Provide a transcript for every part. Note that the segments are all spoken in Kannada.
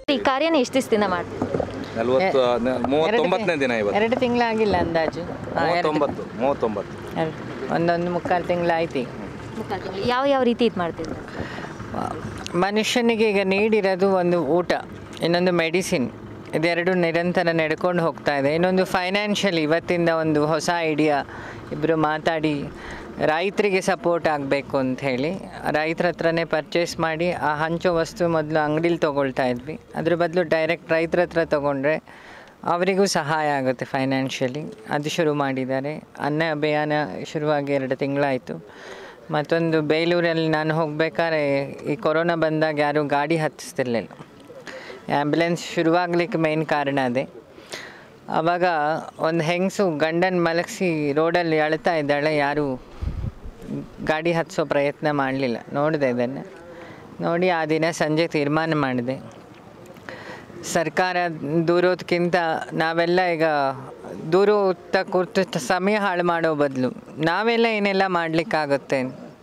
ಈ ಕಾರ್ಯನ ಎಷ್ಟು ದಿವಸದಿಂದ ಮಾಡ್ತೀವಿ ನಲ್ವತ್ತು ನ- ಮೂವತ್ತೊಂಬತ್ತನೇ ದಿನ ಇವತ್ತು ಎರಡು ತಿಂಗಳಾಗಿಲ್ಲ ಅಂದಾಜು ಹಾ, ಎರಡು ಮೂವತ್ತೊಂಬತ್ತು ಮೂವತ್ತೊಂಬತ್ತು ಎರಡು ಒಂದೊಂದು ಮುಕ್ಕಾಲು ತಿಂಗಳಾಯ್ತು ಈಗ ಮುಕ್ಕಾಲು ತಿಂಗಳು ಯಾವ ಯಾವ ರೀತಿ ಇದು ಮಾಡ್ತಿದ್ರು ಮನುಷ್ಯನಿಗೆ ಈಗ ನೀಡಿರೋದು ಒಂದು ಊಟ ಇನ್ನೊಂದು ಮೆಡಿಸಿನ್ ಇದೆರಡು ನಿರಂತರ ನಡ್ಕೊಂಡು ಹೋಗ್ತಾ ಇದೆ ಇನ್ನೊಂದು ಫೈನಾನ್ಷಿಯಲ್ ಇವತ್ತಿಂದ ಒಂದು ಹೊಸ ಐಡಿಯಾ ಇಬ್ಬರು ಮಾತಾಡಿ ರೈತರಿಗೆ ಸಪೋರ್ಟ್ ಆಗಬೇಕು ಅಂತ ಹೇಳಿ ರೈತರ ಹತ್ರನೇ ಪರ್ಚೇಸ್ ಮಾಡಿ ಆ ಹಂಚೋ ವಸ್ತು ಮೊದಲು ಅಂಗಡೀಲಿ ತೊಗೊಳ್ತಾ ಇದ್ವಿ ಅದ್ರ ಬದಲು ಡೈರೆಕ್ಟ್ ರೈತರ ಹತ್ರ ತೊಗೊಂಡ್ರೆ ಅವರಿಗೂ ಸಹಾಯ ಆಗುತ್ತೆ ಫೈನಾನ್ಷಿಯಲಿ ಅದು ಶುರು ಮಾಡಿದ್ದಾರೆ ಅನ್ನ ಅಭಿಯಾನ ಶುರುವಾಗಿ ಎರಡು ತಿಂಗಳಾಯಿತು ಮತ್ತೊಂದು ಬೇಲೂರಲ್ಲಿ ನಾನು ಹೋಗ್ಬೇಕಾದ್ರೆ ಈ ಕೊರೋನಾ ಬಂದಾಗ ಯಾರೂ ಗಾಡಿ ಹತ್ತಿಸ್ತಿರ್ಲಿಲ್ಲ ಆ್ಯಂಬುಲೆನ್ಸ್ ಶುರುವಾಗ್ಲಿಕ್ಕೆ ಮೇನ್ ಕಾರಣ ಅದೇ ಆವಾಗ ಒಂದು ಹೆಂಗಸು ಗಂಡನ ಮಲಗಿಸಿ ರೋಡಲ್ಲಿ ಅಳ್ತಾ ಇದ್ದಾಳೆ ಯಾರೂ ಗಾಡಿ ಹತ್ತಿಸೋ ಪ್ರಯತ್ನ ಮಾಡಲಿಲ್ಲ ನೋಡಿದೆ ಇದನ್ನು ನೋಡಿ ಆ ದಿನ ಸಂಜೆ ತೀರ್ಮಾನ ಮಾಡಿದೆ ಸರ್ಕಾರ ದೂರೋದಕ್ಕಿಂತ ನಾವೆಲ್ಲ ಈಗ ದೂರೋತ್ತ ಕೂತು ಸಮಯ ಹಾಳು ಮಾಡೋ ಬದಲು ನಾವೆಲ್ಲ ಏನೆಲ್ಲ ಮಾಡಲಿಕ್ಕಾಗುತ್ತೆ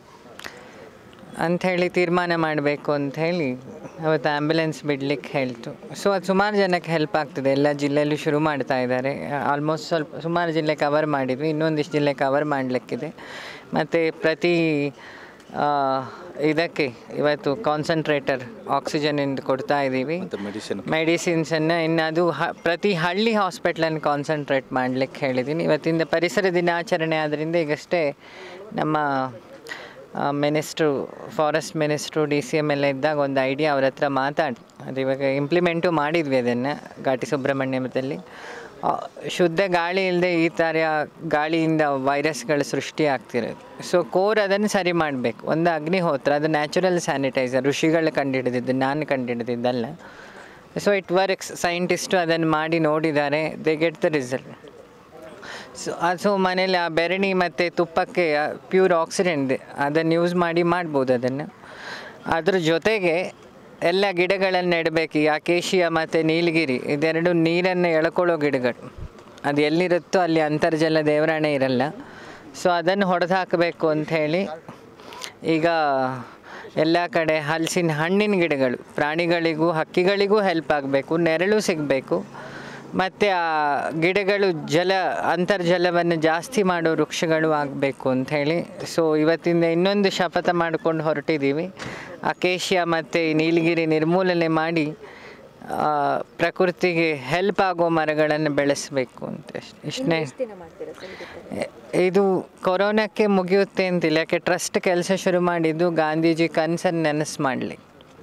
ಅಂಥೇಳಿ ತೀರ್ಮಾನ ಮಾಡಬೇಕು ಅಂಥೇಳಿ ಅವತ್ತು ಆ್ಯಂಬುಲೆನ್ಸ್ ಬಿಡ್ಲಿಕ್ಕೆ ಹೇಳ್ತು ಸೊ ಅದು ಸುಮಾರು ಜನಕ್ಕೆ ಹೆಲ್ಪ್ ಆಗ್ತದೆ ಎಲ್ಲ ಜಿಲ್ಲೆಯಲ್ಲೂ ಶುರು ಮಾಡ್ತಾ ಇದ್ದಾರೆ ಆಲ್ಮೋಸ್ಟ್ ಸ್ವಲ್ಪ ಸುಮಾರು ಜಿಲ್ಲೆ ಕವರ್ ಮಾಡಿದ್ವಿ ಇನ್ನೊಂದಿಷ್ಟು ಜಿಲ್ಲೆ ಕವರ್ ಮಾಡಲಿಕ್ಕಿದೆ ಮತ್ತು ಪ್ರತಿ ಆ, ಇದಕ್ಕೆ ಇವತ್ತು ಕಾನ್ಸಂಟ್ರೇಟರ್ ಆಕ್ಸಿಜನ್ ಕೊಡ್ತಾ ಇದ್ದೀವಿ ಮತ್ತು ಮೆಡಿಸಿನ್ ಮೆಡಿಸಿನ್ಸನ್ನು ಇನ್ನು ಅದು ಹ ಪ್ರತಿ ಹಳ್ಳಿ ಹಾಸ್ಪಿಟ್ಲನ್ನು ಕಾನ್ಸಂಟ್ರೇಟ್ ಮಾಡಲಿಕ್ಕೆ ಹೇಳಿದ್ದೀನಿ ಇವತ್ತಿಂದ ಪರಿಸರ ದಿನಾಚರಣೆ ಆದ್ದರಿಂದ ಈಗಷ್ಟೇ ನಮ್ಮ minister forest minister D C M ಎಲ್ಲ ಇದ್ದಾಗ ಒಂದು ಐಡಿಯಾ ಅವ್ರ ಹತ್ರ ಮಾತಾಡಿ ಅದು ಇವಾಗ ಇಂಪ್ಲಿಮೆಂಟು ಮಾಡಿದ್ವಿ ಅದನ್ನು ಘಾಟಿ ಸುಬ್ರಹ್ಮಣ್ಯಮದಲ್ಲಿ ಆ, ಶುದ್ಧ ಗಾಳಿ ಇಲ್ಲದೆ ಈ ಥರ ಗಾಳಿಯಿಂದ ವೈರಸ್ಗಳು ಸೃಷ್ಟಿ ಆಗ್ತಿರೋದು ಸೊ ಕೋರ್ ಅದನ್ನು ಸರಿ ಮಾಡಬೇಕು ಒಂದು ಅಗ್ನಿಹೋತ್ರ ಅದು ನ್ಯಾಚುರಲ್ ಸ್ಯಾನಿಟೈಸರ್ ಋಷಿಗಳು ಕಂಡುಹಿಡಿದಿದ್ದು ನಾನು ಕಂಡುಹಿಡಿದಿದ್ದಲ್ಲ ಸೊ ಇಟ್ ವರ್ಕ್ಸ್ ಸೈಂಟಿಸ್ಟು ಅದನ್ನು ಮಾಡಿ ನೋಡಿದ್ದಾರೆ they get the result so ಅದು ಸೊ ಮನೇಲಿ ಆ ಬೆರಣಿ ಮತ್ತು ತುಪ್ಪಕ್ಕೆ ಪ್ಯೂರ್ ಆಕ್ಸಿಡೆಂಟ್ ಅದನ್ನು ಯೂಸ್ ಮಾಡಿ ಮಾಡ್ಬೋದು ಅದನ್ನು ಅದ್ರ ಜೊತೆಗೆ ಎಲ್ಲ ಗಿಡಗಳನ್ನು ನೆಡಬೇಕು ಈ ಅಕೇಶಿಯ ಮತ್ತು ನೀಲಗಿರಿ ಇದೆರಡು ನೀರನ್ನು ಎಳ್ಕೊಳ್ಳೋ ಗಿಡಗಳು ಅದು ಎಲ್ಲಿರುತ್ತೋ ಅಲ್ಲಿ ಅಂತರ್ಜಲ ದೇವರಾಣೆ ಇರಲ್ಲ ಸೊ ಅದನ್ನು ಹೊಡೆದು ಹಾಕಬೇಕು ಅಂಥೇಳಿ ಈಗ ಎಲ್ಲ ಕಡೆ ಹಲಸಿನ ಹಣ್ಣಿನ ಗಿಡಗಳು ಪ್ರಾಣಿಗಳಿಗೂ ಹಕ್ಕಿಗಳಿಗೂ ಹೆಲ್ಪ್ ಆಗಬೇಕು ನೆರಳು ಸಿಗಬೇಕು ಮತ್ತು ಆ ಗಿಡಗಳು ಜಲ ಅಂತರ್ಜಲವನ್ನು ಜಾಸ್ತಿ ಮಾಡೋ ವೃಕ್ಷಗಳು ಆಗಬೇಕು ಅಂಥೇಳಿ ಸೊ ಇವತ್ತಿಂದ ಇನ್ನೊಂದು ಶಪಥ ಮಾಡ್ಕೊಂಡು ಹೊರಟಿದ್ದೀವಿ ಅಕೇಶಿಯ ಮತ್ತು ನೀಲಗಿರಿ ನಿರ್ಮೂಲನೆ ಮಾಡಿ ಆ, ಪ್ರಕೃತಿಗೆ ಹೆಲ್ಪ್ ಆಗೋ ಮರಗಳನ್ನು ಬೆಳೆಸಬೇಕು ಅಂತ ಇಷ್ಟನೇ ಇದು ಕೊರೋನಾಕ್ಕೆ ಮುಗಿಯುತ್ತೆ ಅಂತಿಲ್ಲ ಯಾಕೆ ಟ್ರಸ್ಟ್ ಕೆಲಸ ಶುರು ಮಾಡಿದ್ದು ಗಾಂಧೀಜಿ ಕನಸನ್ನು ನೆನಸು ಮಾಡಲಿ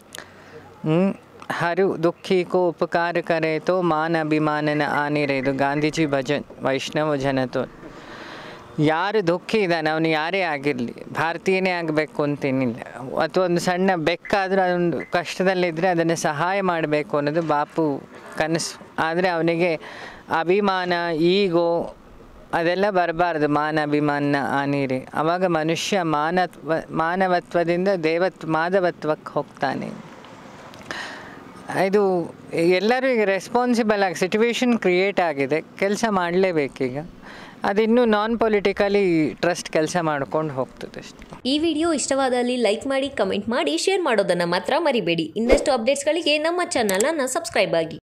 ಹರು ದುಃಖಿ ಕೋ ಉಪಕಾರ ಕರೆ ತೋ ಮಾನ ಅಭಿಮಾನನ ಆನಿರೆ ಇದು ಗಾಂಧೀಜಿ ಭಜನ್ ವೈಷ್ಣವ ಜನತೋ ಯಾರು ದುಃಖಿ ಇದ್ದಾನೆ ಅವನು ಯಾರೇ ಆಗಿರಲಿ ಭಾರತೀಯನೇ ಆಗಬೇಕು ಅಂತೇನಿಲ್ಲ ಅಥವಾ ಒಂದು ಸಣ್ಣ ಬೆಕ್ಕಾದರೂ ಅದೊಂದು ಕಷ್ಟದಲ್ಲಿದ್ದರೆ ಅದನ್ನು ಸಹಾಯ ಮಾಡಬೇಕು ಅನ್ನೋದು ಬಾಪು ಕನಸು ಆದರೆ ಅವನಿಗೆ ಅಭಿಮಾನ ಈಗೋ ಅದೆಲ್ಲ ಬರಬಾರ್ದು ಮಾನ ಅಭಿಮಾನ ಆನೀರಿ ಆವಾಗ ಮನುಷ್ಯ ಮಾನತ್ವ ಮಾನವತ್ವದಿಂದ ದೇವತ್ ಮಾಧವತ್ವಕ್ಕೆ ಹೋಗ್ತಾನೆ ಇದು ಎಲ್ಲರೂ ಈಗ ರೆಸ್ಪಾನ್ಸಿಬಲ್ ಆಗಿ ಸಿಚುವೇಶನ್ ಕ್ರಿಯೇಟ್ ಆಗಿದೆ ಕೆಲಸ ಮಾಡಲೇಬೇಕೀಗ ಅದಿನ್ನೂ ನಾನ್ ಪೊಲಿಟಿಕಲಿ ಟ್ರಸ್ಟ್ ಕೆಲಸ ಮಾಡ್ಕೊಂಡು ಹೋಗ್ತದೆ ಅಷ್ಟೇ ಈ ವಿಡಿಯೋ ಇಷ್ಟವಾದಲ್ಲಿ ಲೈಕ್ ಮಾಡಿ ಕಮೆಂಟ್ ಮಾಡಿ ಶೇರ್ ಮಾಡೋದನ್ನು ಮಾತ್ರ ಮರಿಬೇಡಿ ಇನ್ನಷ್ಟು ಅಪ್ಡೇಟ್ಸ್ಗಳಿಗೆ ನಮ್ಮ ಚಾನಲನ್ನು ಸಬ್ಸ್ಕ್ರೈಬ್ ಆಗಿ